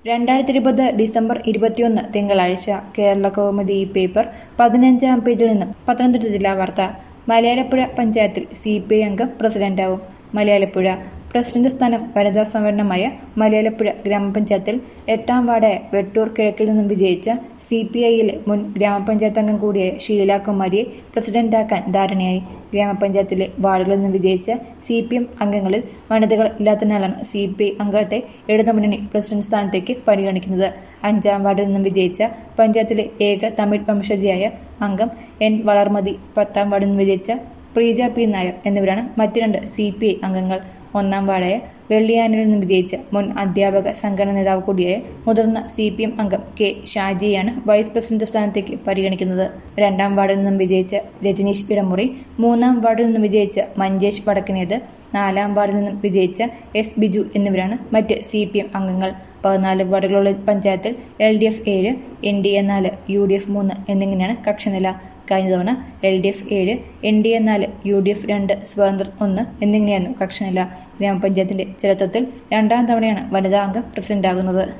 രണ്ടായിരത്തി ഇരുപത് ഡിസംബർ ഇരുപത്തിയൊന്ന് തിങ്കളാഴ്ച കേരള കൗമുദി പേപ്പർ പതിനഞ്ചാം പേജിൽ നിന്നും പത്തനംതിട്ട ജില്ലാ വാർത്ത മലയാലപ്പുഴ പഞ്ചായത്തിൽ സി പി ഐ അംഗം പ്രസിഡന്റാവും മലയാലപ്പുഴ പ്രസിഡന്റ് സ്ഥാനം വനിതാ സംവരണമായ മലയാലപ്പുഴ ഗ്രാമപഞ്ചായത്തിൽ എട്ടാം വാർഡായ വെട്ടൂർ കിഴക്കിൽ നിന്നും വിജയിച്ച സി പി ഐയിലെ മുൻ ഗ്രാമപഞ്ചായത്ത് അംഗം കൂടിയായ ഷീലാകുമാരിയെ പ്രസിഡന്റാക്കാൻ ധാരണയായി ഗ്രാമപഞ്ചായത്തിലെ വാർഡുകളിൽ നിന്ന് വിജയിച്ച സി പി എം അംഗങ്ങളിൽ വനിതകൾ ഇല്ലാത്തതിനാലാണ് സി പി ഐ അംഗത്തെ ഇടതുമുന്നണി പ്രസിഡന്റ് സ്ഥാനത്തേക്ക് പരിഗണിക്കുന്നത് അഞ്ചാം വാർഡിൽ നിന്നും വിജയിച്ച പഞ്ചായത്തിലെ ഏക തമിഴ് വംശജയായ അംഗം എൻ വളർമതി പത്താം വാർഡിൽ നിന്ന് വിജയിച്ച പ്രീജ പി നായർ എന്നിവരാണ് മറ്റു രണ്ട് സി പി ഐ അംഗങ്ങൾ ഒന്നാം വാർഡായ വെള്ളിയാനിൽ നിന്ന് വിജയിച്ച മുൻ അധ്യാപക സംഘടനാ നേതാവ് കൂടിയായ മുതിർന്ന സി പി എം അംഗം കെ ഷാജിയാണ് വൈസ് പ്രസിഡന്റ് സ്ഥാനത്തേക്ക് പരിഗണിക്കുന്നത് രണ്ടാം വാർഡിൽ നിന്നും വിജയിച്ച രജനീഷ് ഇടമുറി മൂന്നാം വാർഡിൽ നിന്നും വിജയിച്ച മഞ്ചേഷ് വടക്കനേത് നാലാം വാർഡിൽ നിന്നും വിജയിച്ച എസ് ബിജു എന്നിവരാണ് മറ്റ് സി പി എം അംഗങ്ങൾ പതിനാല് വാർഡുകളുള്ള പഞ്ചായത്തിൽ എൽ ഡി എഫ് ഏഴ് എൻ ഡി എ നാല് യു ഡി എഫ് മൂന്ന് എന്നിങ്ങനെയാണ് കക്ഷിനില കഴിഞ്ഞ തവണ എൽ ഡി എഫ് ഏഴ് എൻ ഡി എ നാല് യു ഡി എഫ് രണ്ട് സ്വതന്ത്രം ഒന്ന് എന്നിങ്ങനെയായിരുന്നു കക്ഷിനില ഗ്രാമപഞ്ചായത്തിന്റെ ചരിത്രത്തിൽ രണ്ടാം തവണയാണ് വനിതാ അംഗം പ്രസിഡന്റാകുന്നത്